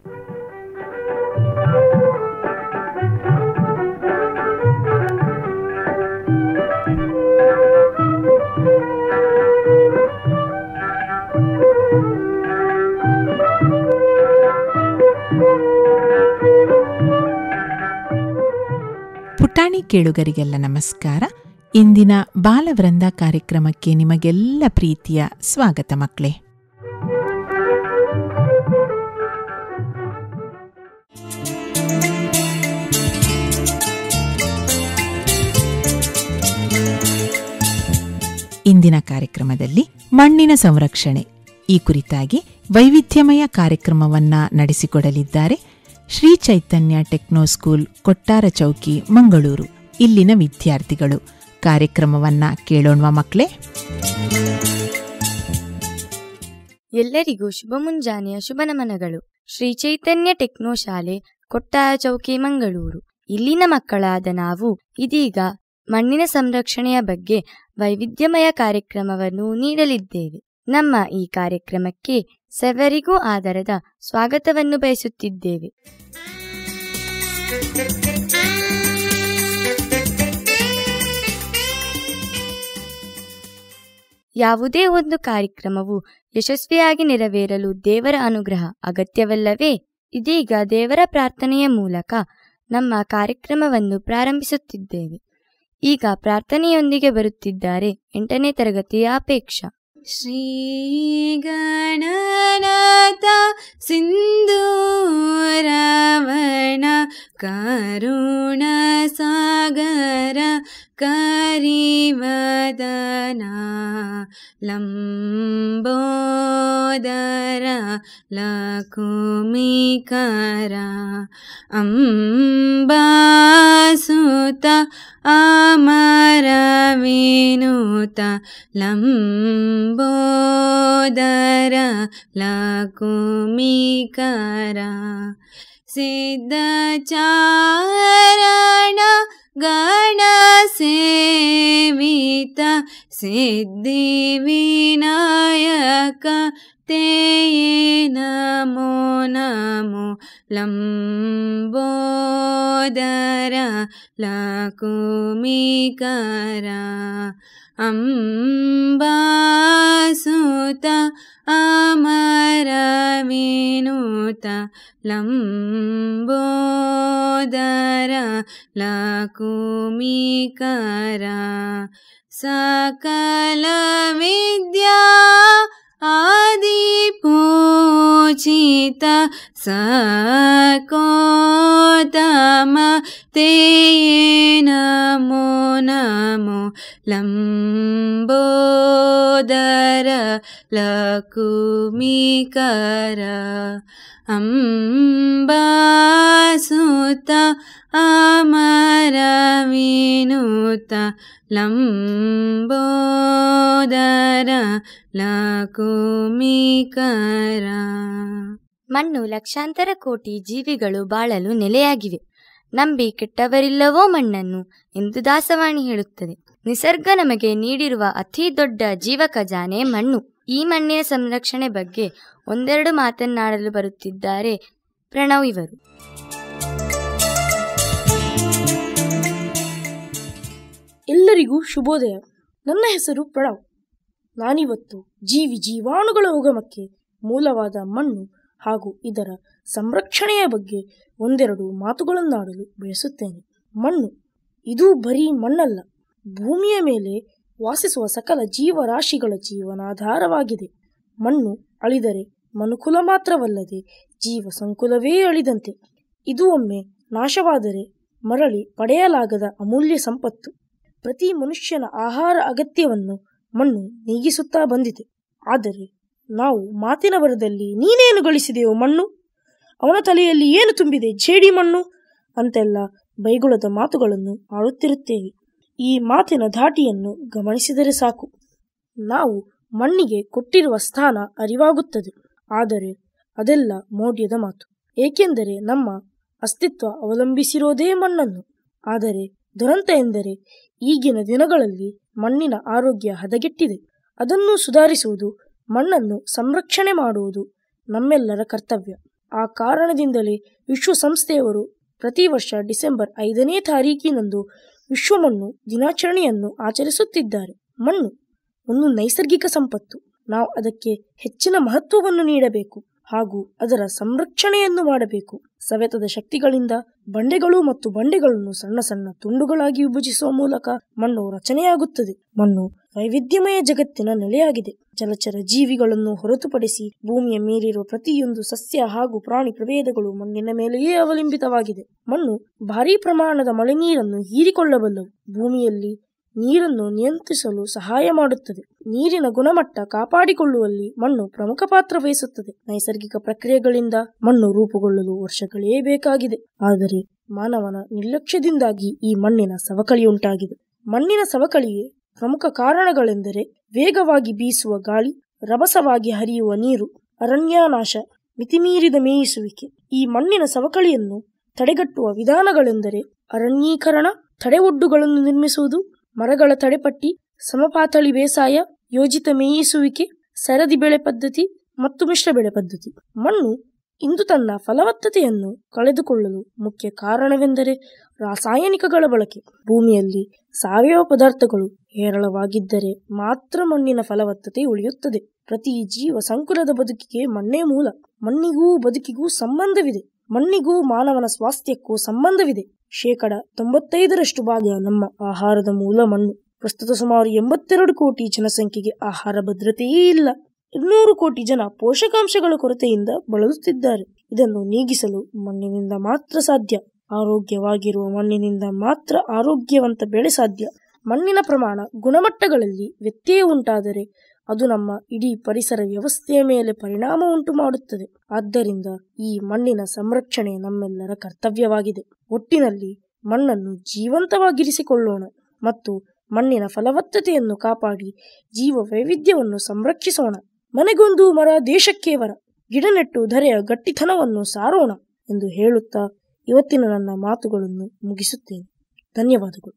ಪುಟಾಣಿ ಕೇಳುಗರಿಗೆಲ್ಲ ನಮಸ್ಕಾರ ಇಂದಿನ ಬಾಲವೃಂದ ಕಾರ್ಯಕ್ರಮಕ್ಕೆ ನಿಮಗೆಲ್ಲ ಪ್ರೀತಿಯ ಸ್ವಾಗತ ಮಕ್ಕಳೇ ಇಂದಿನ ಕಾರ್ಯಕ್ರಮದಲ್ಲಿ ಮಣ್ಣಿನ ಸಂರಕ್ಷಣೆ ಈ ಕುರಿತಾಗಿ ವೈವಿಧ್ಯಮಯ ಕಾರ್ಯಕ್ರಮವನ್ನ ನಡೆಸಿಕೊಡಲಿದ್ದಾರೆ ಶ್ರೀ ಚೈತನ್ಯ ಟೆಕ್ನೋ ಸ್ಕೂಲ್ ಕೊಟ್ಟಾರ ಚೌಕಿ ಮಂಗಳೂರು ಇಲ್ಲಿನ ವಿದ್ಯಾರ್ಥಿಗಳು ಕಾರ್ಯಕ್ರಮವನ್ನ ಕೇಳೋಣ್ವಾ ಮಕ್ಕಳೇ ಎಲ್ಲರಿಗೂ ಶುಭ ಮುಂಜಾನೆಯ ಶುಭ ನಮನಗಳು ಶ್ರೀ ಚೈತನ್ಯ ಟೆಕ್ನೋ ಶಾಲೆ ಕೊಟ್ಟಾರ ಚೌಕಿ ಮಂಗಳೂರು ಇಲ್ಲಿನ ಮಕ್ಕಳಾದ ನಾವು ಇದೀಗ ಮಣ್ಣಿನ ಸಂರಕ್ಷಣೆಯ ಬಗ್ಗೆ ವೈವಿಧ್ಯಮಯ ಕಾರ್ಯಕ್ರಮವನ್ನು ನೀಡಲಿದ್ದೇವೆ ನಮ್ಮ ಈ ಕಾರ್ಯಕ್ರಮಕ್ಕೆ ಸರ್ವರಿಗೂ ಆಧಾರದ ಸ್ವಾಗತವನ್ನು ಬಯಸುತ್ತಿದ್ದೇವೆ ಯಾವುದೇ ಒಂದು ಕಾರ್ಯಕ್ರಮವು ಯಶಸ್ವಿಯಾಗಿ ನೆರವೇರಲು ದೇವರ ಅನುಗ್ರಹ ಅಗತ್ಯವಲ್ಲವೇ ಇದೀಗ ದೇವರ ಪ್ರಾರ್ಥನೆಯ ಮೂಲಕ ನಮ್ಮ ಕಾರ್ಯಕ್ರಮವನ್ನು ಪ್ರಾರಂಭಿಸುತ್ತಿದ್ದೇವೆ ಈಗ ಪ್ರಾರ್ಥನೆಯೊಂದಿಗೆ ಬರುತ್ತಿದ್ದಾರೆ ಎಂಟನೇ ತರಗತಿಯ ಅಪೇಕ್ಷಾ श्रीगणनाथ सिन्दूरवण करुणसागर करिवदना लम्बोदर लकुमिकर अम्बासुत अमरविनुत लम्बोदर लकुमिकर सिद्धचारण गणसेवित सिद्धिविनायक ते नमो नमो लम्बोदर लकुमिकर अम्बासुत अमरविनुत लम्बोदर लकुमिकर सकलविद्या आदिपूजित सकोतम ते नमो नमो लम्बोदर लकुमिकर अम्बासुत अमरविनुत ಲಂಬೋದರ ಲಕುಮಿಕರ ಮಣ್ಣು ಲಕ್ಷಾಂತರ ಕೋಟಿ ಜೀವಿಗಳು ಬಾಳಲು ನೆಲೆಯಾಗಿವೆ ನಂಬಿ ಕೆಟ್ಟವರಿಲ್ಲವೋ ಮಣ್ಣನ್ನು ಎಂದು ದಾಸವಾಣಿ ಹೇಳುತ್ತದೆ ನಿಸರ್ಗ ನಮಗೆ ನೀಡಿರುವ ಅತಿ ದೊಡ್ಡ ಜೀವ ಖಜಾನೆ ಮಣ್ಣು ಈ ಮಣ್ಣಿನ ಸಂರಕ್ಷಣೆ ಬಗ್ಗೆ ಒಂದೆರಡು ಮಾತನಾಡಲು ಬರುತ್ತಿದ್ದಾರೆ ಪ್ರಣವ್ ಇವರು ಎಲ್ಲರಿಗೂ ಶುಭೋದಯ ನನ್ನ ಹೆಸರು ಪ್ರಣವ್ ನಾನಿವತ್ತು ಜೀವಿ ಜೀವಾಣುಗಳ ಉಗಮಕ್ಕೆ ಮೂಲವಾದ ಮಣ್ಣು ಹಾಗೂ ಇದರ ಸಂರಕ್ಷಣೆಯ ಬಗ್ಗೆ ಒಂದೆರಡು ಮಾತುಗಳನ್ನಾಡಲು ಬಯಸುತ್ತೇನೆ ಮಣ್ಣು ಇದು ಬರೀ ಮಣ್ಣಲ್ಲ ಭೂಮಿಯ ಮೇಲೆ ವಾಸಿಸುವ ಸಕಲ ಜೀವರಾಶಿಗಳ ಜೀವನಾಧಾರವಾಗಿದೆ ಮಣ್ಣು ಅಳಿದರೆ ಮನುಕುಲ ಮಾತ್ರವಲ್ಲದೆ ಜೀವ ಸಂಕುಲವೇ ಅಳಿದಂತೆ ಇದು ಒಮ್ಮೆ ನಾಶವಾದರೆ ಮರಳಿ ಪಡೆಯಲಾಗದ ಅಮೂಲ್ಯ ಸಂಪತ್ತು ಪ್ರತಿ ಮನುಷ್ಯನ ಆಹಾರ ಅಗತ್ಯವನ್ನು ಮಣ್ಣು ನೀಗಿಸುತ್ತಾ ಬಂದಿದೆ ಆದರೆ ನಾವು ಮಾತಿನ ಬರದಲ್ಲಿ ನೀನೇನು ಗಳಿಸಿದೆಯೋ ಮಣ್ಣು ಅವನ ತಲೆಯಲ್ಲಿ ಏನು ತುಂಬಿದೆ ಜೇಡಿ ಮಣ್ಣು ಅಂತೆಲ್ಲ ಬೈಗುಳದ ಮಾತುಗಳನ್ನು ಆಡುತ್ತಿರುತ್ತೇವೆ ಈ ಮಾತಿನ ಧಾಟಿಯನ್ನು ಗಮನಿಸಿದರೆ ಸಾಕು ನಾವು ಮಣ್ಣಿಗೆ ಕೊಟ್ಟಿರುವ ಸ್ಥಾನ ಅರಿವಾಗುತ್ತದೆ ಆದರೆ ಅದೆಲ್ಲ ಮೌಢ್ಯದ ಮಾತು ಏಕೆಂದರೆ ನಮ್ಮ ಅಸ್ತಿತ್ವ ಅವಲಂಬಿಸಿರೋದೇ ಮಣ್ಣನ್ನು ಆದರೆ ದುರಂತ ಎಂದರೆ ಈಗಿನ ದಿನಗಳಲ್ಲಿ ಮಣ್ಣಿನ ಆರೋಗ್ಯ ಹದಗೆಟ್ಟಿದೆ ಅದನ್ನು ಸುಧಾರಿಸುವುದು ಮಣ್ಣನ್ನು ಸಂರಕ್ಷಣೆ ಮಾಡುವುದು ನಮ್ಮೆಲ್ಲರ ಕರ್ತವ್ಯ ಆ ಕಾರಣದಿಂದಲೇ ವಿಶ್ವಸಂಸ್ಥೆಯವರು ಪ್ರತಿ ವರ್ಷ ಡಿಸೆಂಬರ್ ಐದನೇ ತಾರೀಕಿನಂದು ವಿಶ್ವ ಮಣ್ಣು ದಿನಾಚರಣೆಯನ್ನು ಆಚರಿಸುತ್ತಿದ್ದಾರೆ ಮಣ್ಣು ಒಂದು ನೈಸರ್ಗಿಕ ಸಂಪತ್ತು ನಾವು ಅದಕ್ಕೆ ಹೆಚ್ಚಿನ ಮಹತ್ವವನ್ನು ನೀಡಬೇಕು ಹಾಗೂ ಅದರ ಸಂರಕ್ಷಣೆಯನ್ನು ಮಾಡಬೇಕು ಸವೆತದ ಶಕ್ತಿಗಳಿಂದ ಬಂಡೆಗಳು ಮತ್ತು ಬಂಡೆಗಳನ್ನು ಸಣ್ಣ ಸಣ್ಣ ತುಂಡುಗಳಾಗಿ ವಿಭಜಿಸುವ ಮೂಲಕ ಮಣ್ಣು ರಚನೆಯಾಗುತ್ತದೆ ಮಣ್ಣು ವೈವಿಧ್ಯಮಯ ಜಗತ್ತಿನ ನೆಲೆಯಾಗಿದೆ ಜಲಚರ ಜೀವಿಗಳನ್ನು ಹೊರತುಪಡಿಸಿ ಭೂಮಿಯ ಮೇಲಿರುವ ಪ್ರತಿಯೊಂದು ಸಸ್ಯ ಹಾಗೂ ಪ್ರಾಣಿ ಪ್ರಭೇದಗಳು ಮಣ್ಣಿನ ಮೇಲೆಯೇ ಅವಲಂಬಿತವಾಗಿದೆ ಮಣ್ಣು ಭಾರೀ ಪ್ರಮಾಣದ ಮಳೆ ನೀರನ್ನು ಹೀರಿಕೊಳ್ಳಬಲ್ಲವು ಭೂಮಿಯಲ್ಲಿ ನೀರನ್ನು ನಿಯಂತ್ರಿಸಲು ಸಹಾಯ ಮಾಡುತ್ತದೆ ನೀರಿನ ಗುಣಮಟ್ಟ ಕಾಪಾಡಿಕೊಳ್ಳುವಲ್ಲಿ ಮಣ್ಣು ಪ್ರಮುಖ ಪಾತ್ರ ವಹಿಸುತ್ತದೆ ನೈಸರ್ಗಿಕ ಪ್ರಕ್ರಿಯೆಗಳಿಂದ ಮಣ್ಣು ರೂಪುಗೊಳ್ಳಲು ವರ್ಷಗಳೇ ಬೇಕಾಗಿದೆ ಆದರೆ ಮಾನವನ ನಿರ್ಲಕ್ಷ್ಯದಿಂದಾಗಿ ಈ ಮಣ್ಣಿನ ಸವಕಳಿಯುಂಟಾಗಿದೆ ಮಣ್ಣಿನ ಸವಕಳಿಗೆ ಪ್ರಮುಖ ಕಾರಣಗಳೆಂದರೆ ವೇಗವಾಗಿ ಬೀಸುವ ಗಾಳಿ ರಭಸವಾಗಿ ಹರಿಯುವ ನೀರು ಅರಣ್ಯನಾಶ ಮಿತಿಮೀರಿದ ಮೇಯಿಸುವಿಕೆ ಈ ಮಣ್ಣಿನ ಸವಕಳಿಯನ್ನು ತಡೆಗಟ್ಟುವ ವಿಧಾನಗಳೆಂದರೆ ಅರಣ್ಯೀಕರಣ ತಡೆಒಡ್ಡುಗಳನ್ನು ನಿರ್ಮಿಸುವುದು ಮರಗಳ ತಡೆಪಟ್ಟಿ ಸಮಪಾತಳಿ ಬೇಸಾಯ ಯೋಜಿತ ಮೇಯಿಸುವಿಕೆ ಸರದಿ ಬೆಳೆ ಪದ್ಧತಿ ಮತ್ತು ಮಿಶ್ರ ಬೆಳೆ ಪದ್ಧತಿ ಮಣ್ಣು ಇಂದು ತನ್ನ ಫಲವತ್ತತೆಯನ್ನು ಕಳೆದುಕೊಳ್ಳಲು ಮುಖ್ಯ ಕಾರಣವೆಂದರೆ ರಾಸಾಯನಿಕಗಳ ಬಳಕೆ ಭೂಮಿಯಲ್ಲಿ ಸಾವಯವ ಪದಾರ್ಥಗಳು ಹೇರಳವಾಗಿದ್ದರೆ ಮಾತ್ರ ಮಣ್ಣಿನ ಫಲವತ್ತತೆ ಉಳಿಯುತ್ತದೆ ಪ್ರತಿ ಜೀವ ಸಂಕುಲದ ಬದುಕಿಗೆ ಮಣ್ಣೇ ಮೂಲ ಮಣ್ಣಿಗೂ ಬದುಕಿಗೂ ಸಂಬಂಧವಿದೆ ಮಣ್ಣಿಗೂ ಮಾನವನ ಸ್ವಾಸ್ಥ್ಯಕ್ಕೂ ಸಂಬಂಧವಿದೆ ಶೇಕಡ ತೊಂಬತ್ತೈದರಷ್ಟು ಭಾಗ ನಮ್ಮ ಆಹಾರದ ಮೂಲ ಮಣ್ಣು ಪ್ರಸ್ತುತ ಸುಮಾರು ಎಂಬತ್ತೆರಡು ಕೋಟಿ ಜನಸಂಖ್ಯೆಗೆ ಆಹಾರ ಭದ್ರತೆಯೇ ಇಲ್ಲ ಇನ್ನೂರು ಕೋಟಿ ಜನ ಪೋಷಕಾಂಶಗಳ ಕೊರತೆಯಿಂದ ಬಳಲುತ್ತಿದ್ದಾರೆ ಇದನ್ನು ನೀಗಿಸಲು ಮಣ್ಣಿನಿಂದ ಮಾತ್ರ ಸಾಧ್ಯ ಆರೋಗ್ಯವಾಗಿರುವ ಮಣ್ಣಿನಿಂದ ಮಾತ್ರ ಆರೋಗ್ಯವಂತ ಬೆಳೆ ಸಾಧ್ಯ ಮಣ್ಣಿನ ಪ್ರಮಾಣ ಗುಣಮಟ್ಟಗಳಲ್ಲಿ ವ್ಯತ್ಯಯ ಉಂಟಾದರೆ ಅದು ನಮ್ಮ ಇಡೀ ಪರಿಸರ ವ್ಯವಸ್ಥೆಯ ಮೇಲೆ ಪರಿಣಾಮ ಉಂಟು ಮಾಡುತ್ತದೆ ಆದ್ದರಿಂದ ಈ ಮಣ್ಣಿನ ಸಂರಕ್ಷಣೆ ನಮ್ಮೆಲ್ಲರ ಕರ್ತವ್ಯವಾಗಿದೆ ಒಟ್ಟಿನಲ್ಲಿ ಮಣ್ಣನ್ನು ಜೀವಂತವಾಗಿರಿಸಿಕೊಳ್ಳೋಣ ಮತ್ತು ಮಣ್ಣಿನ ಫಲವತ್ತತೆಯನ್ನು ಕಾಪಾಡಿ ಜೀವ ವೈವಿಧ್ಯವನ್ನು ಸಂರಕ್ಷಿಸೋಣ ಮನೆಗೊಂದು ಮರ ದೇಶಕ್ಕೆ ವರ ಗಿಡ ನೆಟ್ಟು ಧರೆಯ ಗಟ್ಟಿತನವನ್ನು ಸಾರೋಣ ಎಂದು ಹೇಳುತ್ತಾ ಇವತ್ತಿನ ನನ್ನ ಮಾತುಗಳನ್ನು ಮುಗಿಸುತ್ತೇನೆ ಧನ್ಯವಾದಗಳು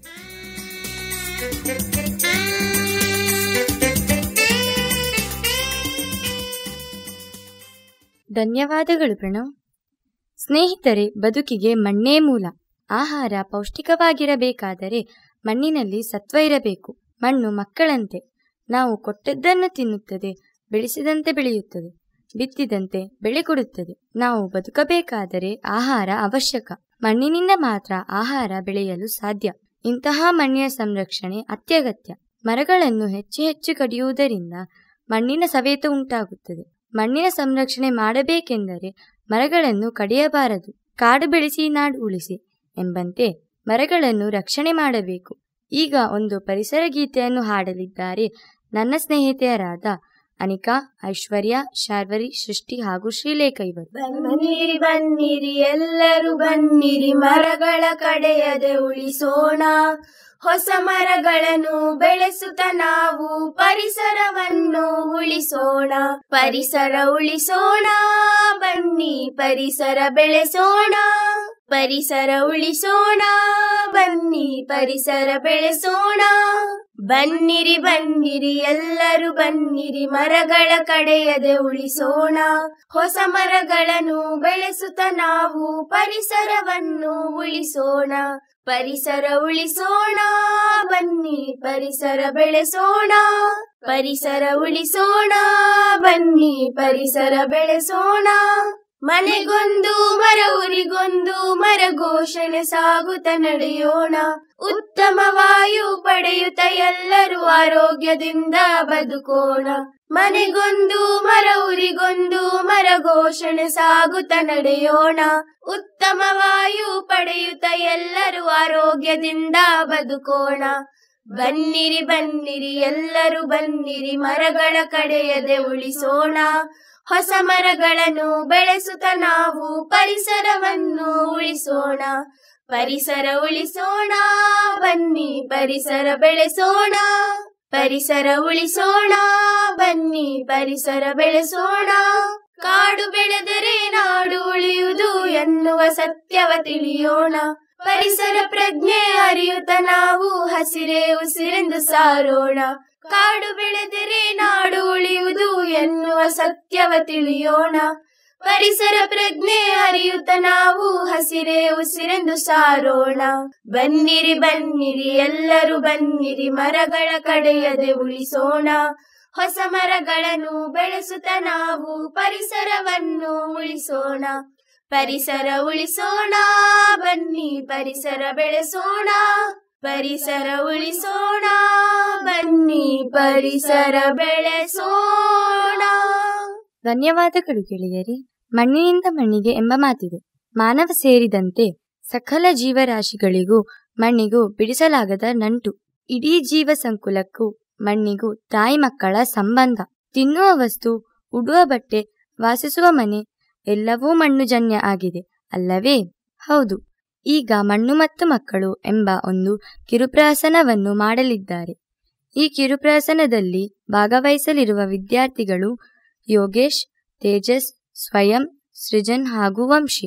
ಧನ್ಯವಾದಗಳು ಪ್ರಣವ್ ಸ್ನೇಹಿತರೆ ಬದುಕಿಗೆ ಮಣ್ಣೇ ಮೂಲ ಆಹಾರ ಪೌಷ್ಟಿಕವಾಗಿರಬೇಕಾದರೆ ಮಣ್ಣಿನಲ್ಲಿ ಸತ್ವ ಇರಬೇಕು ಮಣ್ಣು ಮಕ್ಕಳಂತೆ ನಾವು ಕೊಟ್ಟದ್ದನ್ನು ತಿನ್ನುತ್ತದೆ ಬೆಳೆಸಿದಂತೆ ಬೆಳೆಯುತ್ತದೆ ಬಿತ್ತಿದಂತೆ ಬೆಳೆ ಕೊಡುತ್ತದೆ ನಾವು ಬದುಕಬೇಕಾದರೆ ಆಹಾರ ಅವಶ್ಯಕ ಮಣ್ಣಿನಿಂದ ಮಾತ್ರ ಆಹಾರ ಬೆಳೆಯಲು ಸಾಧ್ಯ ಇಂತಹ ಮಣ್ಣಿನ ಸಂರಕ್ಷಣೆ ಅತ್ಯಗತ್ಯ ಮರಗಳನ್ನು ಹೆಚ್ಚು ಹೆಚ್ಚು ಕಡಿಯುವುದರಿಂದ ಮಣ್ಣಿನ ಸವೆತ ಉಂಟಾಗುತ್ತದೆ ಮಣ್ಣಿನ ಸಂರಕ್ಷಣೆ ಮಾಡಬೇಕೆಂದರೆ ಮರಗಳನ್ನು ಕಡಿಯಬಾರದು ಕಾಡು ಬೆಳೆಸಿ ನಾಡು ಉಳಿಸಿ ಎಂಬಂತೆ ಮರಗಳನ್ನು ರಕ್ಷಣೆ ಮಾಡಬೇಕು ಈಗ ಒಂದು ಪರಿಸರ ಗೀತೆಯನ್ನು ಹಾಡಲಿದ್ದಾರೆ ನನ್ನ ಸ್ನೇಹಿತೆಯರಾದ ಅನಿಕಾ ಐಶ್ವರ್ಯ ಶಾರ್ವರಿ ಸೃಷ್ಟಿ ಹಾಗೂ ಶ್ರೀಲೇಖ ಇವರು ಬನ್ನಿರಿ ಬನ್ನಿರಿ ಎಲ್ಲರೂ ಬನ್ನಿರಿ ಮರಗಳ ಕಡೆಯದೆ ಉಳಿಸೋಣ ಹೊಸ ಮರಗಳನ್ನು ಬೆಳೆಸುತ್ತ ನಾವು ಪರಿಸರವನ್ನು ಉಳಿಸೋಣ ಪರಿಸರ ಉಳಿಸೋಣ ಬನ್ನಿ ಪರಿಸರ ಬೆಳೆಸೋಣ ಪರಿಸರ ಉಳಿಸೋಣ ಬನ್ನಿ ಪರಿಸರ ಬೆಳೆಸೋಣ ಬನ್ನಿರಿ ಬನ್ನಿರಿ ಎಲ್ಲರೂ ಬನ್ನಿರಿ ಮರಗಳ ಕಡೆಯದೆ ಉಳಿಸೋಣ ಹೊಸ ಮರಗಳನ್ನು ಬೆಳೆಸುತ್ತ ನಾವು ಪರಿಸರವನ್ನು ಉಳಿಸೋಣ ಪರಿಸರ ಉಳಿಸೋಣ ಬನ್ನಿ ಪರಿಸರ ಬೆಳೆಸೋಣ ಪರಿಸರ ಉಳಿಸೋಣ ಬನ್ನಿ ಪರಿಸರ ಬೆಳೆಸೋಣ ಮನೆಗೊಂದು ಮರ ಊರಿಗೊಂದು ಮರ ಘೋಷಣೆ ಸಾಗುತ್ತ ನಡೆಯೋಣ ಉತ್ತಮ ವಾಯು ಪಡೆಯುತ್ತ ಎಲ್ಲರೂ ಆರೋಗ್ಯದಿಂದ ಬದುಕೋಣ ಮನೆಗೊಂದು ಮರ ಊರಿಗೊಂದು ಮರ ಘೋಷಣೆ ಸಾಗುತ್ತ ನಡೆಯೋಣ ಉತ್ತಮ ವಾಯು ಪಡೆಯುತ್ತ ಎಲ್ಲರೂ ಆರೋಗ್ಯದಿಂದ ಬದುಕೋಣ ಬನ್ನಿರಿ ಬನ್ನಿರಿ ಎಲ್ಲರೂ ಬನ್ನಿರಿ ಮರಗಳ ಕಡೆಯದೆ ಉಳಿಸೋಣ ಹೊಸ ಮರಗಳನ್ನು ಬೆಳೆಸುತ್ತ ನಾವು ಪರಿಸರವನ್ನು ಉಳಿಸೋಣ ಪರಿಸರ ಉಳಿಸೋಣ ಬನ್ನಿ ಪರಿಸರ ಬೆಳೆಸೋಣ ಪರಿಸರ ಉಳಿಸೋಣ ಬನ್ನಿ ಪರಿಸರ ಬೆಳೆಸೋಣ ಕಾಡು ಬೆಳೆದರೆ ನಾಡು ಉಳಿಯುವುದು ಎನ್ನುವ ಸತ್ಯವ ತಿಳಿಯೋಣ ಪರಿಸರ ಪ್ರಜ್ಞೆ ಅರಿಯುತ್ತ ನಾವು ಹಸಿರೇ ಉಸಿರೆಂದು ಸಾರೋಣ ಕಾಡು ಬೆಳೆದರೆ ನಾಡು ಉಳಿಯುವುದು ಎನ್ನುವ ಸತ್ಯವ ತಿಳಿಯೋಣ ಪರಿಸರ ಪ್ರಜ್ಞೆ ಅರಿಯುತ್ತ ನಾವು ಹಸಿರೇ ಉಸಿರೆಂದು ಸಾರೋಣ ಬನ್ನಿರಿ ಬನ್ನಿರಿ ಎಲ್ಲರೂ ಬನ್ನಿರಿ ಮರಗಳ ಕಡೆಯದೆ ಉಳಿಸೋಣ ಹೊಸ ಮರಗಳನ್ನು ಬೆಳೆಸುತ್ತ ನಾವು ಪರಿಸರವನ್ನು ಉಳಿಸೋಣ ಪರಿಸರ ಉಳಿಸೋಣ ಬನ್ನಿ ಪರಿಸರ ಬೆಳೆಸೋಣ ಪರಿಸರ ಉಳಿಸೋಣ ಬನ್ನಿ ಪರಿಸರ ಬೆಳೆಸೋಣ ಧನ್ಯವಾದಗಳು ಗೆಳೆಯರಿ ಮಣ್ಣಿನಿಂದ ಮಣ್ಣಿಗೆ ಎಂಬ ಮಾತಿದೆ ಮಾನವ ಸೇರಿದಂತೆ ಸಕಲ ಜೀವರಾಶಿಗಳಿಗೂ ಮಣ್ಣಿಗೂ ಬಿಡಿಸಲಾಗದ ನಂಟು ಇಡೀ ಜೀವ ಸಂಕುಲಕ್ಕೂ ಮಣ್ಣಿಗೂ ತಾಯಿ ಮಕ್ಕಳ ಸಂಬಂಧ ತಿನ್ನುವ ವಸ್ತು ಉಡುವ ಬಟ್ಟೆ ವಾಸಿಸುವ ಮನೆ ಎಲ್ಲವೂ ಮಣ್ಣುಜನ್ಯ ಆಗಿದೆ ಅಲ್ಲವೇ ಹೌದು ಈಗ ಮಣ್ಣು ಮತ್ತು ಮಕ್ಕಳು ಎಂಬ ಒಂದು ಕಿರುಪ್ರಹಸನವನ್ನು ಮಾಡಲಿದ್ದಾರೆ ಈ ಕಿರುಪ್ರಹಸನದಲ್ಲಿ ಭಾಗವಹಿಸಲಿರುವ ವಿದ್ಯಾರ್ಥಿಗಳು ಯೋಗೇಶ್ ತೇಜಸ್ ಸ್ವಯಂ ಸೃಜನ್ ಹಾಗೂ ವಂಶಿ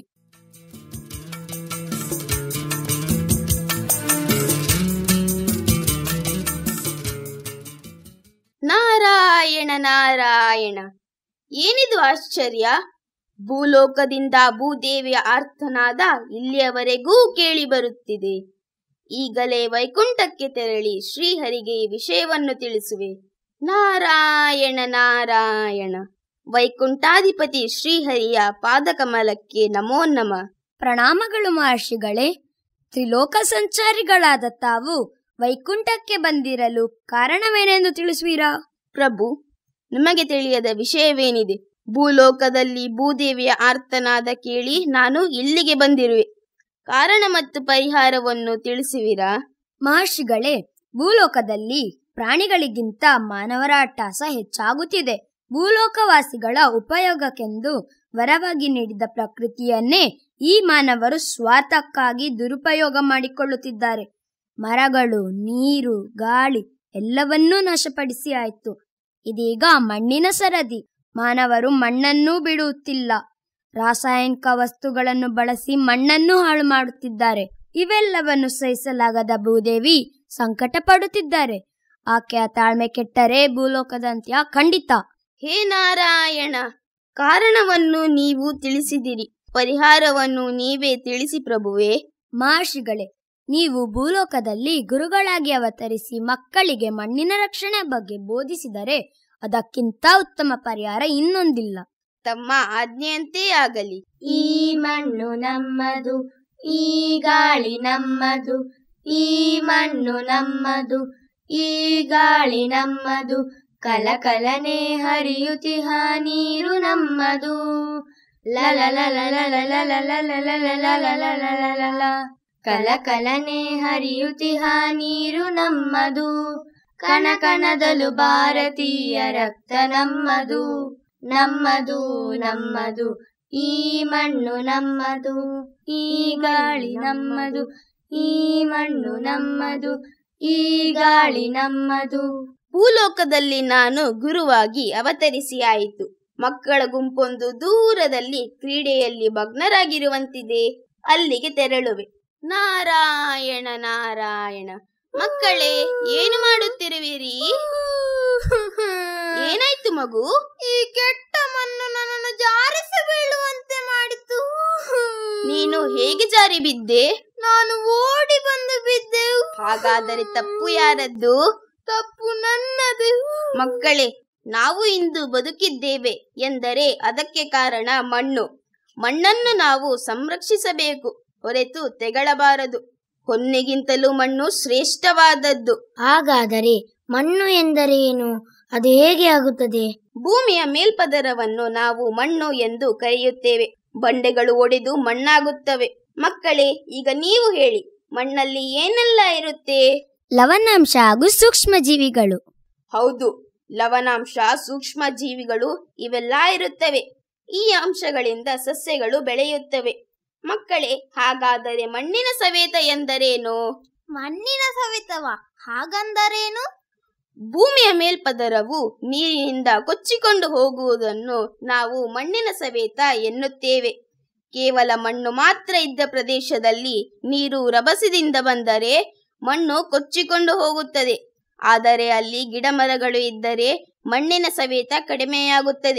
ನಾರಾಯಣ ನಾರಾಯಣ ಏನಿದು ಆಶ್ಚರ್ಯ ಭೂಲೋಕದಿಂದ ಭೂದೇವಿಯ ಆರ್ತನಾದ ಇಲ್ಲಿಯವರೆಗೂ ಕೇಳಿ ಬರುತ್ತಿದೆ ಈಗಲೇ ವೈಕುಂಠಕ್ಕೆ ತೆರಳಿ ಶ್ರೀಹರಿಗೆ ಈ ವಿಷಯವನ್ನು ತಿಳಿಸುವೆ ನಾರಾಯಣ ನಾರಾಯಣ ವೈಕುಂಠಾಧಿಪತಿ ಶ್ರೀಹರಿಯ ಪಾದಕಮಲಕ್ಕೆ ನಮೋ ನಮ ಪ್ರಣಾಮಗಳು ಮಹರ್ಷಿಗಳೇ ತ್ರಿಲೋಕ ಸಂಚಾರಿಗಳಾದ ತಾವು ವೈಕುಂಠಕ್ಕೆ ಬಂದಿರಲು ಕಾರಣವೇನೆಂದು ತಿಳಿಸುವಿರಾ ಪ್ರಭು ನಿಮಗೆ ತಿಳಿಯದ ವಿಷಯವೇನಿದೆ ಭೂಲೋಕದಲ್ಲಿ ಭೂದೇವಿಯ ಆರ್ತನಾದ ಕೇಳಿ ನಾನು ಇಲ್ಲಿಗೆ ಬಂದಿರುವೆ ಕಾರಣ ಮತ್ತು ಪರಿಹಾರವನ್ನು ತಿಳಿಸುವಿರಾ ಮಹರ್ಷಿಗಳೇ ಭೂಲೋಕದಲ್ಲಿ ಪ್ರಾಣಿಗಳಿಗಿಂತ ಮಾನವರ ಅಟ್ಟಾಸ ಹೆಚ್ಚಾಗುತ್ತಿದೆ ಭೂಲೋಕವಾಸಿಗಳ ಉಪಯೋಗಕ್ಕೆಂದು ವರವಾಗಿ ನೀಡಿದ ಪ್ರಕೃತಿಯನ್ನೇ ಈ ಮಾನವರು ಸ್ವಾರ್ಥಕ್ಕಾಗಿ ದುರುಪಯೋಗ ಮಾಡಿಕೊಳ್ಳುತ್ತಿದ್ದಾರೆ ಮರಗಳು ನೀರು ಗಾಳಿ ಎಲ್ಲವನ್ನೂ ನಾಶಪಡಿಸಿ ಆಯ್ತು ಇದೀಗ ಮಣ್ಣಿನ ಸರದಿ ಮಾನವರು ಮಣ್ಣನ್ನೂ ಬಿಡುತ್ತಿಲ್ಲ ರಾಸಾಯನಿಕ ವಸ್ತುಗಳನ್ನು ಬಳಸಿ ಮಣ್ಣನ್ನು ಹಾಳು ಮಾಡುತ್ತಿದ್ದಾರೆ ಇವೆಲ್ಲವನ್ನು ಸಹಿಸಲಾಗದ ಭೂದೇವಿ ಸಂಕಟ ಪಡುತ್ತಿದ್ದಾರೆ ಆಕೆಯ ತಾಳ್ಮೆ ಕೆಟ್ಟರೆ ಭೂಲೋಕದ ಅಂತ್ಯ ಖಂಡಿತ ಹೇ ನಾರಾಯಣ ಕಾರಣವನ್ನು ನೀವು ತಿಳಿಸಿದಿರಿ ಪರಿಹಾರವನ್ನು ನೀವೇ ತಿಳಿಸಿ ಪ್ರಭುವೇ ಮಹರ್ಷಿಗಳೇ ನೀವು ಭೂಲೋಕದಲ್ಲಿ ಗುರುಗಳಾಗಿ ಅವತರಿಸಿ ಮಕ್ಕಳಿಗೆ ಮಣ್ಣಿನ ರಕ್ಷಣೆ ಬಗ್ಗೆ ಬೋಧಿಸಿದರೆ ಅದಕ್ಕಿಂತ ಉತ್ತಮ ಪರಿಹಾರ ಇನ್ನೊಂದಿಲ್ಲ ತಮ್ಮ ಆಜ್ಞೆಯಂತೆ ಆಗಲಿ ಈ ಮಣ್ಣು ನಮ್ಮದು ಈ ಗಾಳಿ ನಮ್ಮದು ಈ ಮಣ್ಣು ನಮ್ಮದು ಈ ಗಾಳಿ ನಮ್ಮದು ಕಲಕಲನೆ ಹರಿಯುತಿಹ ನೀರು ನಮ್ಮದು ಲಲ ಲಲ ಲಲ ಲಲ ಲಲ ಲಲ ಲಲ ಲಲ ಲಲ ಕಲಕಲನೆ ಹರಿಯುತಿಹ ನೀರು ನಮ್ಮದು ಕಣ ಕಣದಲು ಭಾರತೀಯ ರಕ್ತ ನಮ್ಮದು ನಮ್ಮದು ನಮ್ಮದು ಈ ಮಣ್ಣು ನಮ್ಮದು ಈ ಗಾಳಿ ನಮ್ಮದು ಈ ಮಣ್ಣು ನಮ್ಮದು ಈ ಗಾಳಿ ನಮ್ಮದು ಭೂಲೋಕದಲ್ಲಿ ನಾನು ಗುರುವಾಗಿ ಅವತರಿಸಿ ಆಯಿತು ಮಕ್ಕಳ ಗುಂಪೊಂದು ದೂರದಲ್ಲಿ ಕ್ರೀಡೆಯಲ್ಲಿ ಮಗ್ನರಾಗಿರುವಂತಿದೆ ಅಲ್ಲಿಗೆ ತೆರಳುವೆ ನಾರಾಯಣ ನಾರಾಯಣ ಮಕ್ಕಳೇ ಏನು ಮಾಡುತ್ತಿರುವಿರಿ ಏನಾಯ್ತು ಮಗು ಈ ಕೆಟ್ಟ ಮಣ್ಣು ನನ್ನನ್ನು ಜಾರಿಸಿ ಬೀಳುವಂತೆ ಮಾಡಿತು ನೀನು ಹೇಗೆ ಜಾರಿ ಬಿದ್ದೆ ನಾನು ಓಡಿ ಬಂದು ಬಿದ್ದೆ ಹಾಗಾದರೆ ತಪ್ಪು ಯಾರದ್ದು ತಪ್ಪು ನನ್ನದು ಮಕ್ಕಳೇ ನಾವು ಇಂದು ಬದುಕಿದ್ದೇವೆ ಎಂದರೆ ಅದಕ್ಕೆ ಕಾರಣ ಮಣ್ಣು ಮಣ್ಣನ್ನು ನಾವು ಸಂರಕ್ಷಿಸಬೇಕು ಹೊರತು ತೆಗಳಬಾರದು ಹೊನ್ನೆಗಿಂತಲೂ ಮಣ್ಣು ಶ್ರೇಷ್ಠವಾದದ್ದು ಹಾಗಾದರೆ ಮಣ್ಣು ಎಂದರೆ ಏನು ಅದು ಹೇಗೆ ಆಗುತ್ತದೆ ಭೂಮಿಯ ಮೇಲ್ಪದರವನ್ನು ನಾವು ಮಣ್ಣು ಎಂದು ಕರೆಯುತ್ತೇವೆ ಬಂಡೆಗಳು ಒಡೆದು ಮಣ್ಣಾಗುತ್ತವೆ ಮಕ್ಕಳೇ ಈಗ ನೀವು ಹೇಳಿ ಮಣ್ಣಲ್ಲಿ ಏನೆಲ್ಲ ಇರುತ್ತೆ ಲವಣಾಂಶ ಹಾಗೂ ಸೂಕ್ಷ್ಮ ಜೀವಿಗಳು ಹೌದು ಲವಣಾಂಶ ಸೂಕ್ಷ್ಮ ಜೀವಿಗಳು ಇವೆಲ್ಲ ಇರುತ್ತವೆ ಈ ಅಂಶಗಳಿಂದ ಸಸ್ಯಗಳು ಬೆಳೆಯುತ್ತವೆ ಮಕ್ಕಳೇ ಹಾಗಾದರೆ ಮಣ್ಣಿನ ಸವೇತ ಎಂದರೇನು ಮಣ್ಣಿನ ಸವೆತವ ಹಾಗಂದರೇನು ಭೂಮಿಯ ಮೇಲ್ಪದರವು ನೀರಿನಿಂದ ಕೊಚ್ಚಿಕೊಂಡು ಹೋಗುವುದನ್ನು ನಾವು ಮಣ್ಣಿನ ಸವೇತ ಎನ್ನುತ್ತೇವೆ ಕೇವಲ ಮಣ್ಣು ಮಾತ್ರ ಇದ್ದ ಪ್ರದೇಶದಲ್ಲಿ ನೀರು ರಭಸದಿಂದ ಬಂದರೆ ಮಣ್ಣು ಕೊಚ್ಚಿಕೊಂಡು ಹೋಗುತ್ತದೆ ಆದರೆ ಅಲ್ಲಿ ಗಿಡ ಮರಗಳು ಇದ್ದರೆ ಮಣ್ಣಿನ ಸವೇತ ಕಡಿಮೆಯಾಗುತ್ತದೆ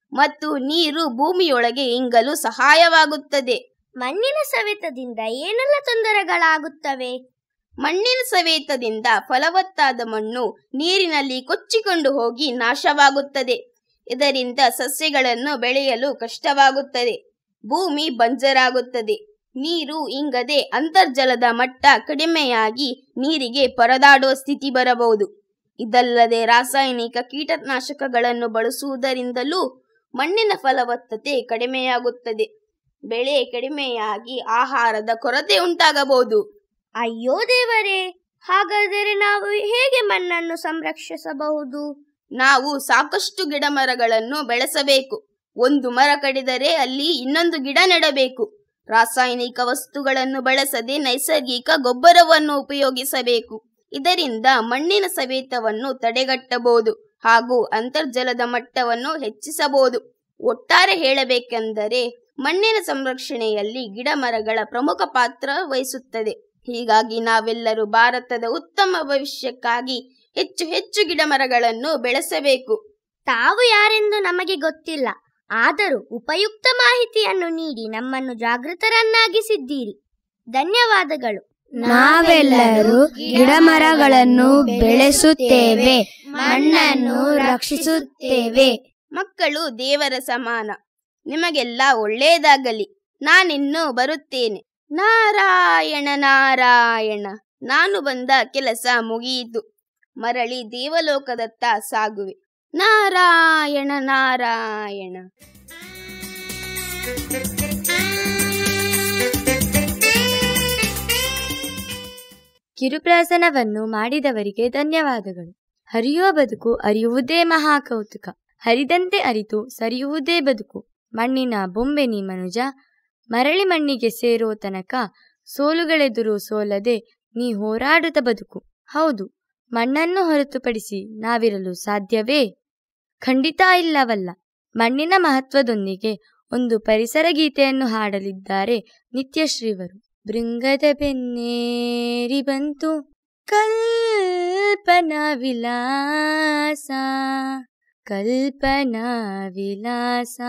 ಮತ್ತು ನೀರು ಭೂಮಿಯೊಳಗೆ ಇಂಗಲು ಸಹಾಯವಾಗುತ್ತದೆ ಮಣ್ಣಿನ ಸವೆತದಿಂದ ಏನೆಲ್ಲ ತೊಂದರೆಗಳಾಗುತ್ತವೆ ಮಣ್ಣಿನ ಸವೇತದಿಂದ ಫಲವತ್ತಾದ ಮಣ್ಣು ನೀರಿನಲ್ಲಿ ಕೊಚ್ಚಿಕೊಂಡು ಹೋಗಿ ನಾಶವಾಗುತ್ತದೆ ಇದರಿಂದ ಸಸ್ಯಗಳನ್ನು ಬೆಳೆಯಲು ಕಷ್ಟವಾಗುತ್ತದೆ ಭೂಮಿ ಬಂಜರಾಗುತ್ತದೆ ನೀರು ಇಂಗದೆ ಅಂತರ್ಜಲದ ಮಟ್ಟ ಕಡಿಮೆಯಾಗಿ ನೀರಿಗೆ ಪರದಾಡುವ ಸ್ಥಿತಿ ಬರಬಹುದು ಇದಲ್ಲದೆ ರಾಸಾಯನಿಕ ಕೀಟನಾಶಕಗಳನ್ನು ಬಳಸುವುದರಿಂದಲೂ ಮಣ್ಣಿನ ಫಲವತ್ತತೆ ಕಡಿಮೆಯಾಗುತ್ತದೆ ಬೆಳೆ ಕಡಿಮೆಯಾಗಿ ಆಹಾರದ ಕೊರತೆ ಉಂಟಾಗಬಹುದು ಅಯ್ಯೋ ದೇವರೇ ಹಾಗಾದರೆ ನಾವು ಹೇಗೆ ಮಣ್ಣನ್ನು ಸಂರಕ್ಷಿಸಬಹುದು ನಾವು ಸಾಕಷ್ಟು ಗಿಡ ಮರಗಳನ್ನು ಬೆಳೆಸಬೇಕು ಒಂದು ಮರ ಕಡಿದರೆ ಅಲ್ಲಿ ಇನ್ನೊಂದು ಗಿಡ ನೆಡಬೇಕು ರಾಸಾಯನಿಕ ವಸ್ತುಗಳನ್ನು ಬಳಸದೆ ನೈಸರ್ಗಿಕ ಗೊಬ್ಬರವನ್ನು ಉಪಯೋಗಿಸಬೇಕು ಇದರಿಂದ ಮಣ್ಣಿನ ಸವೇತವನ್ನು ತಡೆಗಟ್ಟಬಹುದು ಹಾಗೂ ಅಂತರ್ಜಲದ ಮಟ್ಟವನ್ನು ಹೆಚ್ಚಿಸಬಹುದು ಒಟ್ಟಾರೆ ಹೇಳಬೇಕೆಂದರೆ ಮಣ್ಣಿನ ಸಂರಕ್ಷಣೆಯಲ್ಲಿ ಗಿಡ ಮರಗಳ ಪ್ರಮುಖ ಪಾತ್ರ ವಹಿಸುತ್ತದೆ ಹೀಗಾಗಿ ನಾವೆಲ್ಲರೂ ಭಾರತದ ಉತ್ತಮ ಭವಿಷ್ಯಕ್ಕಾಗಿ ಹೆಚ್ಚು ಹೆಚ್ಚು ಗಿಡ ಮರಗಳನ್ನು ಬೆಳೆಸಬೇಕು ತಾವು ಯಾರೆಂದು ನಮಗೆ ಗೊತ್ತಿಲ್ಲ ಆದರೂ ಉಪಯುಕ್ತ ಮಾಹಿತಿಯನ್ನು ನೀಡಿ ನಮ್ಮನ್ನು ಜಾಗೃತರನ್ನಾಗಿಸಿದ್ದೀರಿ ಧನ್ಯವಾದಗಳು ನಾವೆಲ್ಲರೂ ಗಿಡಮರಗಳನ್ನು ಬೆಳೆಸುತ್ತೇವೆ ಮಣ್ಣನ್ನು ರಕ್ಷಿಸುತ್ತೇವೆ ಮಕ್ಕಳು ದೇವರ ಸಮಾನ ನಿಮಗೆಲ್ಲ ಒಳ್ಳೆಯದಾಗಲಿ ನಾನಿನ್ನು ಬರುತ್ತೇನೆ ನಾರಾಯಣ ನಾರಾಯಣ ನಾನು ಬಂದ ಕೆಲಸ ಮುಗಿಯಿತು ಮರಳಿ ದೇವಲೋಕದತ್ತ ಸಾಗುವೆ ನಾರಾಯಣ ನಾರಾಯಣ ಕಿರುಪ್ರಾಸನವನ್ನು ಮಾಡಿದವರಿಗೆ ಧನ್ಯವಾದಗಳು ಹರಿಯುವ ಬದುಕು ಅರಿಯುವುದೇ ಮಹಾಕೌತುಕ ಹರಿದಂತೆ ಅರಿತು ಸರಿಯುವುದೇ ಬದುಕು ಮಣ್ಣಿನ ಬೊಂಬೆ ನೀ ಮನುಜ ಮರಳಿ ಮಣ್ಣಿಗೆ ಸೇರೋ ತನಕ ಸೋಲುಗಳೆದುರು ಸೋಲದೆ ನೀ ಹೋರಾಡುತ್ತ ಬದುಕು ಹೌದು ಮಣ್ಣನ್ನು ಹೊರತುಪಡಿಸಿ ನಾವಿರಲು ಸಾಧ್ಯವೇ ಖಂಡಿತ ಇಲ್ಲವಲ್ಲ ಮಣ್ಣಿನ ಮಹತ್ವದೊಂದಿಗೆ ಒಂದು ಪರಿಸರ ಗೀತೆಯನ್ನು ಹಾಡಲಿದ್ದಾರೆ ನಿತ್ಯಶ್ರೀವರು ಭೃಂಗದ ಬೆನ್ನೇರಿ ಬಂತು ಕಲ್ಪನಾ ವಿಲಾಸ ಕಲ್ಪನಾ ವಿಲಾಸ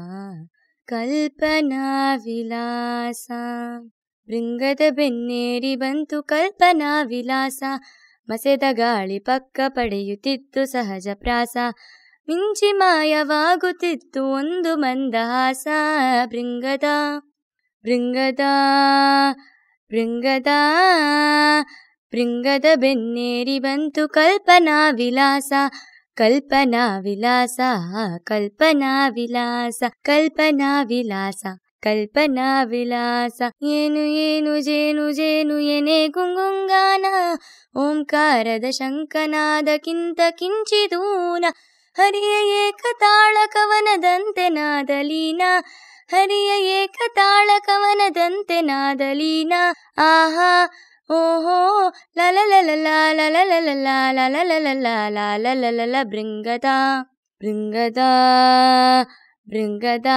ಕಲ್ಪನಾ ವಿಲಾಸ ಭೃಂಗದ ಬೆನ್ನೇರಿ ಬಂತು ಕಲ್ಪನಾ ವಿಲಾಸ ಮಸೆದ ಗಾಳಿ ಪಕ್ಕ ಪಡೆಯುತ್ತಿತ್ತು ಸಹಜ ಪ್ರಾಸ ಮಿಂಚಿ ಮಾಯವಾಗುತ್ತಿತ್ತು ಒಂದು ಮಂದಹಾಸ ಭೃಂಗದ ಭೃಂಗದ ಭೃಂಗದ ಭೃಂಗದ ಬೆನ್ನೇರಿ ಬಂತು ಕಲ್ಪನಾ ವಿಲಾಸ ಕಲ್ಪನಾ ವಿಲಾಸ ಕಲ್ಪನಾ ವಿಲಾಸ ಕಲ್ಪನಾ ವಿಲಾಸ ಕಲ್ಪನಾ ವಿಲಾಸ ಏನು ಏನು ಜೇನು ಜೇನು ಎನೆ ಗುಂಗುಂಗಾನ ಓಂಕಾರದ ಶಂಕನಾದಕ್ಕಿಂತ ಕಿಂಚಿದೂನ ಹರಿಯ ಏಕತಾಳ ಕವನದಂತೆ ನಾದಲೀನ ಹರಿಯ ಏಕತಾಳ ಕವನದಂತೆ ನಾದಲೀನ ಆಹಾ ಓಹೋ ಲಲಲಲಲ ಲಲಲಲಲ ಲಲಲಲಲ ಲಾಲಲಲಲ ಭೃಂಗದ ಭೃಂಗದ ಭೃಂಗದ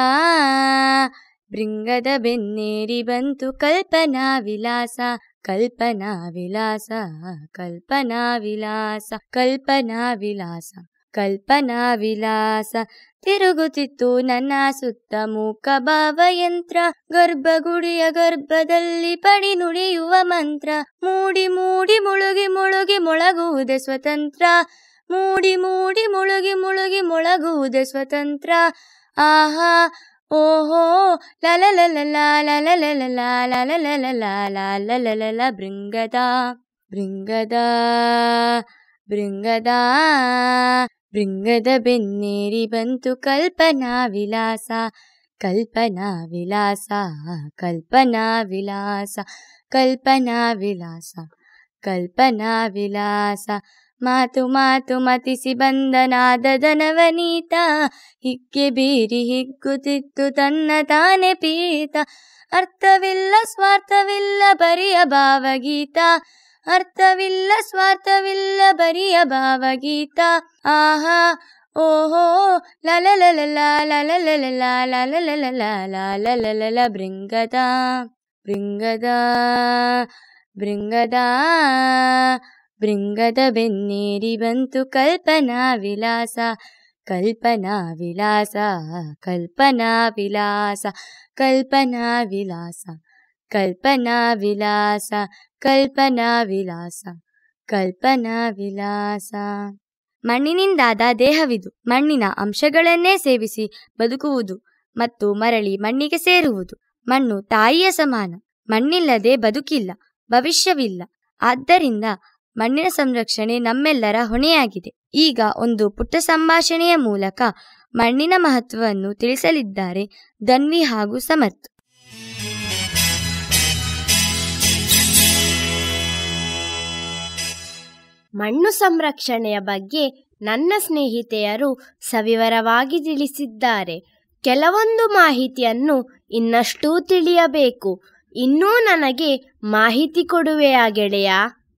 ಭೃಂಗದ ಬೆನ್ನೇರಿ ಬಂತು ಕಲ್ಪನಾ ವಿಲಾಸ ಕಲ್ಪನಾ ವಿಲಾಸ ಕಲ್ಪನಾ ವಿಲಾಸ ಕಲ್ಪನಾ ವಿಲಾಸ ಕಲ್ಪನಾ ವಿಲಾಸ ತಿರುಗುತ್ತಿತ್ತು ನನ್ನ ಸುತ್ತ ಮೂಕ ಭಾವಯಂತ್ರ ಗರ್ಭಗುಡಿಯ ಗರ್ಭದಲ್ಲಿ ಪಡಿ ನುಡಿಯುವ ಮಂತ್ರ ಮೂಡಿ ಮೂಡಿ ಮುಳುಗಿ ಮುಳುಗಿ ಮೊಳಗುವುದೇ ಸ್ವತಂತ್ರ ಮೂಡಿ ಮೂಡಿ ಮುಳುಗಿ ಮುಳುಗಿ ಮೊಳಗುವುದೇ ಸ್ವತಂತ್ರ ಆಹಾ ಓಹೋ ಲಲಲಲಲ ಲಲಲಲಲ ಲಲಲಲಲ ಲಾಲಲಲಲ ಭೃಂಗದ ಭೃಂಗದ ಭೃಂಗದ ಭೃಂಗದ ಬೆನ್ನೇರಿ ಬಂತು ಕಲ್ಪನಾ ವಿಲಾಸ ಕಲ್ಪನಾ ವಿಲಾಸ ಕಲ್ಪನಾ ವಿಲಾಸ ಕಲ್ಪನಾ ವಿಲಾಸ ಕಲ್ಪನಾ ವಿಲಾಸ ಮಾತು ಮಾತು ಮತಿಸಿ ಬಂದ ನಾದದ ನವನೀತ ಹಿಕ್ಕೆ ಬೀರಿ ಹಿಗ್ಗುತ್ತಿತ್ತು ತನ್ನ ತಾನೆ ಪೀತ ಅರ್ಥವಿಲ್ಲ ಸ್ವಾರ್ಥವಿಲ್ಲ ಬರಿಯ ಭಾವಗೀತ ಅರ್ಥವಿಲ್ಲ ಸ್ವಾರ್ಥವಿಲ್ಲ ಬರಿಯ ಭಾವಗೀತ ಆಹಾ ಓಹೋ ಲಲಲಲಲ ಲಲಲಲಲ ಲಲಲಲಲ ಲಾಲಲಲಲ ಭೃಂಗದ ಭೃಂಗದ ಭೃಂಗದ ಭೃಂಗದ ಬೆನ್ನೇರಿ ಬಂತು ಕಲ್ಪನಾ ವಿಲಾಸ ಕಲ್ಪನಾ ವಿಲಾಸ ಕಲ್ಪನಾ ವಿಲಾಸ ಕಲ್ಪನಾ ವಿಲಾಸ ಕಲ್ಪನಾ ವಿಲಾಸ ಕಲ್ಪನಾ ವಿಲಾಸ ಕಲ್ಪನಾ ವಿಲಾಸ ಮಣ್ಣಿನಿಂದಾದ ದೇಹವಿದು ಮಣ್ಣಿನ ಅಂಶಗಳನ್ನೇ ಸೇವಿಸಿ ಬದುಕುವುದು ಮತ್ತು ಮರಳಿ ಮಣ್ಣಿಗೆ ಸೇರುವುದು ಮಣ್ಣು ತಾಯಿಯ ಸಮಾನ ಮಣ್ಣಿಲ್ಲದೆ ಬದುಕಿಲ್ಲ ಭವಿಷ್ಯವಿಲ್ಲ ಆದ್ದರಿಂದ ಮಣ್ಣಿನ ಸಂರಕ್ಷಣೆ ನಮ್ಮೆಲ್ಲರ ಹೊಣೆಯಾಗಿದೆ ಈಗ ಒಂದು ಪುಟ್ಟ ಸಂಭಾಷಣೆಯ ಮೂಲಕ ಮಣ್ಣಿನ ಮಹತ್ವವನ್ನು ತಿಳಿಸಲಿದ್ದಾರೆ ಧನ್ವಿ ಹಾಗೂ ಸಮರ್ಥ್ ಮಣ್ಣು ಸಂರಕ್ಷಣೆಯ ಬಗ್ಗೆ ನನ್ನ ಸ್ನೇಹಿತೆಯರು ಸವಿವರವಾಗಿ ತಿಳಿಸಿದ್ದಾರೆ ಕೆಲವೊಂದು ಮಾಹಿತಿಯನ್ನು ಇನ್ನಷ್ಟೂ ತಿಳಿಯಬೇಕು ಇನ್ನೂ ನನಗೆ ಮಾಹಿತಿ ಕೊಡುವೆಯಾ ಗೆಳೆಯ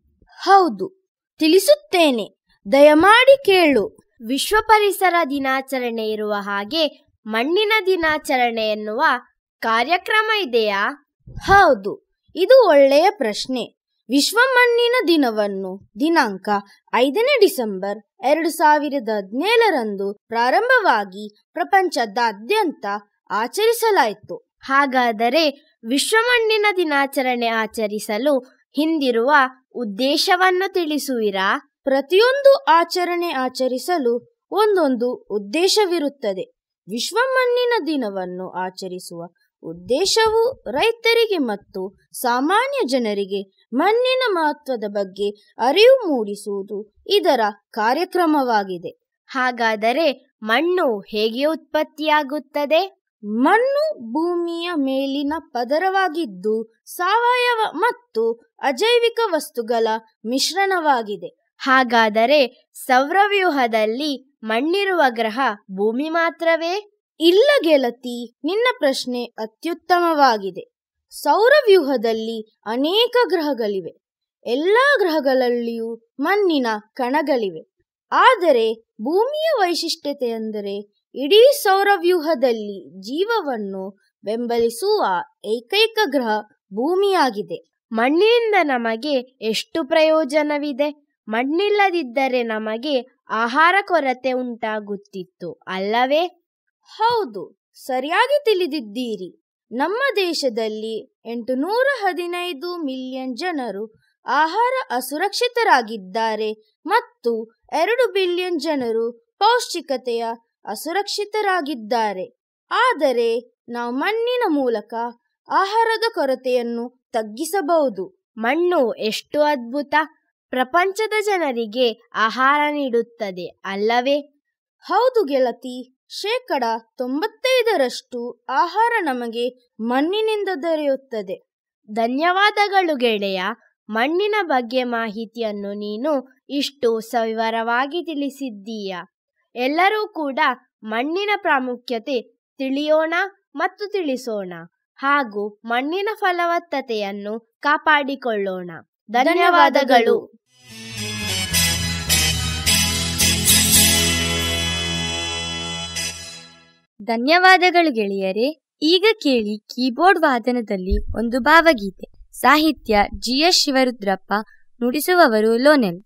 ಹೌದು ತಿಳಿಸುತ್ತೇನೆ ದಯಮಾಡಿ ಕೇಳು ವಿಶ್ವ ಪರಿಸರ ದಿನಾಚರಣೆ ಇರುವ ಹಾಗೆ ಮಣ್ಣಿನ ದಿನಾಚರಣೆ ಎನ್ನುವ ಕಾರ್ಯಕ್ರಮ ಇದೆಯಾ ಹೌದು ಇದು ಒಳ್ಳೆಯ ಪ್ರಶ್ನೆ ವಿಶ್ವ ಮಣ್ಣಿನ ದಿನವನ್ನು ದಿನಾಂಕ ಐದನೇ ಡಿಸೆಂಬರ್ ಎರಡು ಸಾವಿರದ ಹದಿನೇಳರಂದು ಪ್ರಾರಂಭವಾಗಿ ಪ್ರಪಂಚದಾದ್ಯಂತ ಆಚರಿಸಲಾಯಿತು ಹಾಗಾದರೆ ವಿಶ್ವ ಮಣ್ಣಿನ ದಿನಾಚರಣೆ ಆಚರಿಸಲು ಹಿಂದಿರುವ ಉದ್ದೇಶವನ್ನು ತಿಳಿಸುವಿರಾ ಪ್ರತಿಯೊಂದು ಆಚರಣೆ ಆಚರಿಸಲು ಒಂದೊಂದು ಉದ್ದೇಶವಿರುತ್ತದೆ ವಿಶ್ವ ಮಣ್ಣಿನ ದಿನವನ್ನು ಆಚರಿಸುವ ಉದ್ದೇಶವು ರೈತರಿಗೆ ಮತ್ತು ಸಾಮಾನ್ಯ ಜನರಿಗೆ ಮಣ್ಣಿನ ಮಹತ್ವದ ಬಗ್ಗೆ ಅರಿವು ಮೂಡಿಸುವುದು ಇದರ ಕಾರ್ಯಕ್ರಮವಾಗಿದೆ ಹಾಗಾದರೆ ಮಣ್ಣು ಹೇಗೆ ಉತ್ಪತ್ತಿಯಾಗುತ್ತದೆ ಮಣ್ಣು ಭೂಮಿಯ ಮೇಲಿನ ಪದರವಾಗಿದ್ದು ಸಾವಯವ ಮತ್ತು ಅಜೈವಿಕ ವಸ್ತುಗಳ ಮಿಶ್ರಣವಾಗಿದೆ ಹಾಗಾದರೆ ಸೌರವ್ಯೂಹದಲ್ಲಿ ಮಣ್ಣಿರುವ ಗ್ರಹ ಭೂಮಿ ಮಾತ್ರವೇ ಇಲ್ಲ ಗೆಳತಿ ನಿನ್ನ ಪ್ರಶ್ನೆ ಅತ್ಯುತ್ತಮವಾಗಿದೆ ಸೌರವ್ಯೂಹದಲ್ಲಿ ಅನೇಕ ಗ್ರಹಗಳಿವೆ ಎಲ್ಲಾ ಗ್ರಹಗಳಲ್ಲಿಯೂ ಮಣ್ಣಿನ ಕಣಗಳಿವೆ ಆದರೆ ಭೂಮಿಯ ವೈಶಿಷ್ಟ್ಯತೆ ಎಂದರೆ ಇಡೀ ಸೌರವ್ಯೂಹದಲ್ಲಿ ಜೀವವನ್ನು ಬೆಂಬಲಿಸುವ ಏಕೈಕ ಗ್ರಹ ಭೂಮಿಯಾಗಿದೆ ಮಣ್ಣಿನಿಂದ ನಮಗೆ ಎಷ್ಟು ಪ್ರಯೋಜನವಿದೆ ಮಣ್ಣಿಲ್ಲದಿದ್ದರೆ ನಮಗೆ ಆಹಾರ ಕೊರತೆ ಉಂಟಾಗುತ್ತಿತ್ತು ಅಲ್ಲವೇ ಹೌದು ಸರಿಯಾಗಿ ತಿಳಿದಿದ್ದೀರಿ ನಮ್ಮ ದೇಶದಲ್ಲಿ ಎಂಟುನೂರ ಹದಿನೈದು ಮಿಲಿಯನ್ ಜನರು ಆಹಾರ ಅಸುರಕ್ಷಿತರಾಗಿದ್ದಾರೆ ಮತ್ತು ಎರಡು ಬಿಲಿಯನ್ ಜನರು ಪೌಷ್ಟಿಕತೆಯ ಅಸುರಕ್ಷಿತರಾಗಿದ್ದಾರೆ ಆದರೆ ನಾವು ಮಣ್ಣಿನ ಮೂಲಕ ಆಹಾರದ ಕೊರತೆಯನ್ನು ತಗ್ಗಿಸಬಹುದು ಮಣ್ಣು ಎಷ್ಟು ಅದ್ಭುತ ಪ್ರಪಂಚದ ಜನರಿಗೆ ಆಹಾರ ನೀಡುತ್ತದೆ ಅಲ್ಲವೇ ಹೌದು ಗೆಳತಿ ಶೇಕಡ ತೊಂಬತ್ತೈದರಷ್ಟು ಆಹಾರ ನಮಗೆ ಮಣ್ಣಿನಿಂದ ದೊರೆಯುತ್ತದೆ ಧನ್ಯವಾದಗಳು ಗೆಳೆಯ ಮಣ್ಣಿನ ಬಗ್ಗೆ ಮಾಹಿತಿಯನ್ನು ನೀನು ಇಷ್ಟು ಸವಿವರವಾಗಿ ತಿಳಿಸಿದ್ದೀಯ ಎಲ್ಲರೂ ಕೂಡ ಮಣ್ಣಿನ ಪ್ರಾಮುಖ್ಯತೆ ತಿಳಿಯೋಣ ಮತ್ತು ತಿಳಿಸೋಣ ಹಾಗೂ ಮಣ್ಣಿನ ಫಲವತ್ತತೆಯನ್ನು ಕಾಪಾಡಿಕೊಳ್ಳೋಣ ಧನ್ಯವಾದಗಳು ಧನ್ಯವಾದಗಳು ಗೆಳೆಯರೇ ಈಗ ಕೇಳಿ ಕೀಬೋರ್ಡ್ ವಾದನದಲ್ಲಿ ಒಂದು ಭಾವಗೀತೆ ಸಾಹಿತ್ಯ ಜಿ ಎಸ್ ಶಿವರುದ್ರಪ್ಪ ನುಡಿಸುವವರು ಲೋನೆಲ್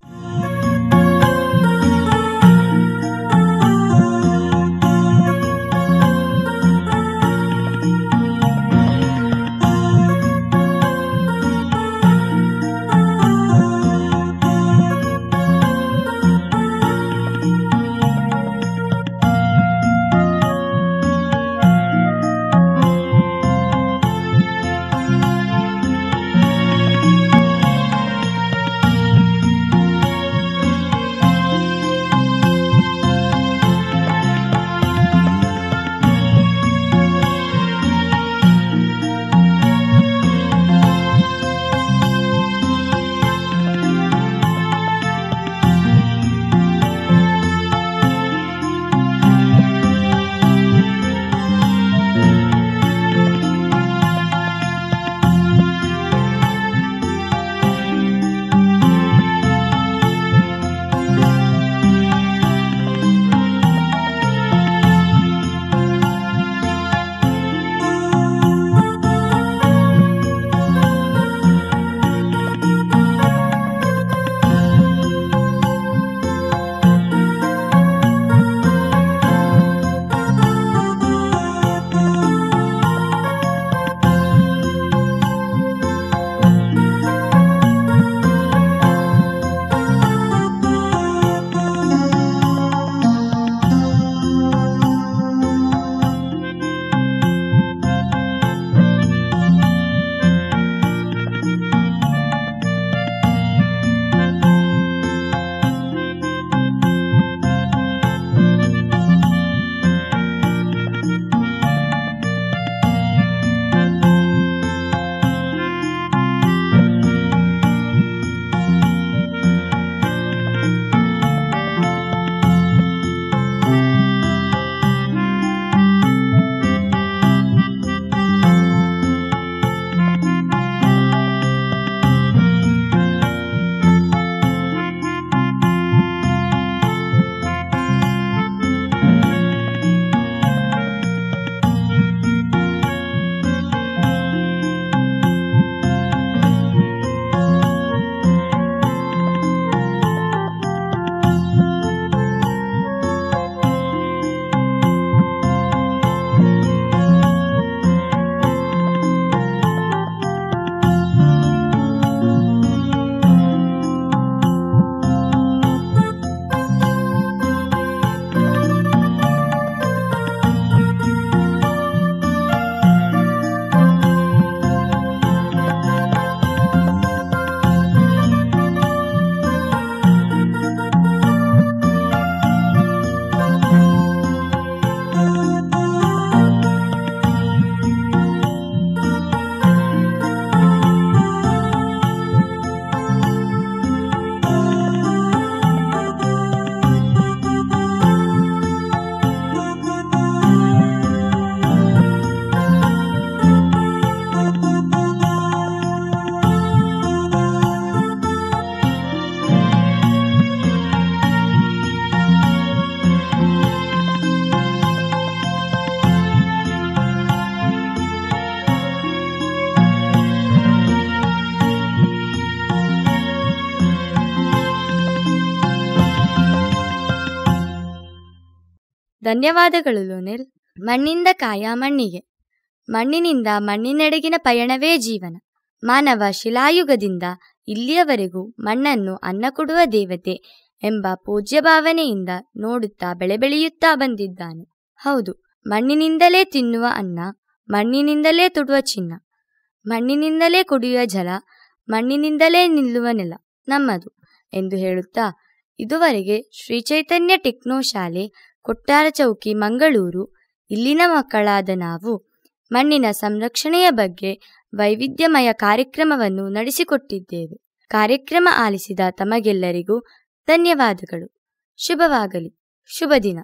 ಧನ್ಯವಾದಗಳು ಲೋನೆಲ್ ಮಣ್ಣಿಂದ ಕಾಯ ಮಣ್ಣಿಗೆ ಮಣ್ಣಿನಿಂದ ಮಣ್ಣಿನೆಡೆಗಿನ ಪಯಣವೇ ಜೀವನ ಮಾನವ ಶಿಲಾಯುಗದಿಂದ ಇಲ್ಲಿಯವರೆಗೂ ಮಣ್ಣನ್ನು ಅನ್ನ ಕೊಡುವ ದೇವತೆ ಎಂಬ ಪೂಜ್ಯ ಭಾವನೆಯಿಂದ ನೋಡುತ್ತಾ ಬೆಳೆ ಬೆಳೆಯುತ್ತಾ ಬಂದಿದ್ದಾನೆ ಹೌದು ಮಣ್ಣಿನಿಂದಲೇ ತಿನ್ನುವ ಅನ್ನ ಮಣ್ಣಿನಿಂದಲೇ ತೊಡುವ ಚಿನ್ನ ಮಣ್ಣಿನಿಂದಲೇ ಕುಡಿಯುವ ಜಲ ಮಣ್ಣಿನಿಂದಲೇ ನಿಲ್ಲುವ ನೆಲ ನಮ್ಮದು ಎಂದು ಹೇಳುತ್ತಾ ಇದುವರೆಗೆ ಶ್ರೀ ಚೈತನ್ಯ ಟೆಕ್ನೋ ಶಾಲೆ ಕೊಟ್ಟಾರ ಚೌಕಿ ಮಂಗಳೂರು ಇಲ್ಲಿನ ಮಕ್ಕಳಾದ ನಾವು ಮಣ್ಣಿನ ಸಂರಕ್ಷಣೆಯ ಬಗ್ಗೆ ವೈವಿಧ್ಯಮಯ ಕಾರ್ಯಕ್ರಮವನ್ನು ನಡೆಸಿಕೊಟ್ಟಿದ್ದೇವೆ ಕಾರ್ಯಕ್ರಮ ಆಲಿಸಿದ ತಮಗೆಲ್ಲರಿಗೂ ಧನ್ಯವಾದಗಳು ಶುಭವಾಗಲಿ ಶುಭ ದಿನ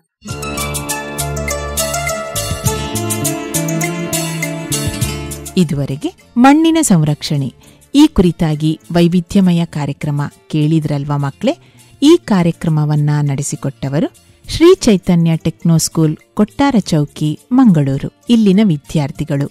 ಇದುವರೆಗೆ ಮಣ್ಣಿನ ಸಂರಕ್ಷಣೆ ಈ ಕುರಿತಾಗಿ ವೈವಿಧ್ಯಮಯ ಕಾರ್ಯಕ್ರಮ ಕೇಳಿದ್ರಲ್ವಾ ಮಕ್ಕಳೇ ಈ ಕಾರ್ಯಕ್ರಮವನ್ನ ನಡೆಸಿಕೊಟ್ಟವರು ಶ್ರೀ ಚೈತನ್ಯ ಟೆಕ್ನೋ ಸ್ಕೂಲ್ ಕೊಟ್ಟಾರ ಚೌಕಿ ಮಂಗಳೂರು ಇಲ್ಲಿನ ವಿದ್ಯಾರ್ಥಿಗಳು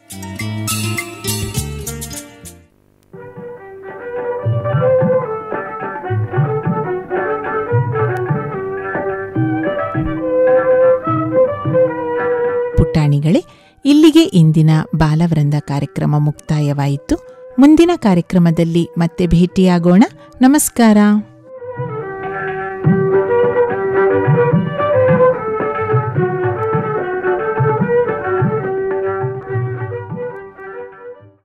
ಪುಟಾಣಿಗಳೇ ಇಲ್ಲಿಗೆ ಇಂದಿನ ಬಾಲವೃಂದ ಕಾರ್ಯಕ್ರಮ ಮುಕ್ತಾಯವಾಯಿತು ಮುಂದಿನ ಕಾರ್ಯಕ್ರಮದಲ್ಲಿ ಮತ್ತೆ ಭೇಟಿಯಾಗೋಣ ನಮಸ್ಕಾರ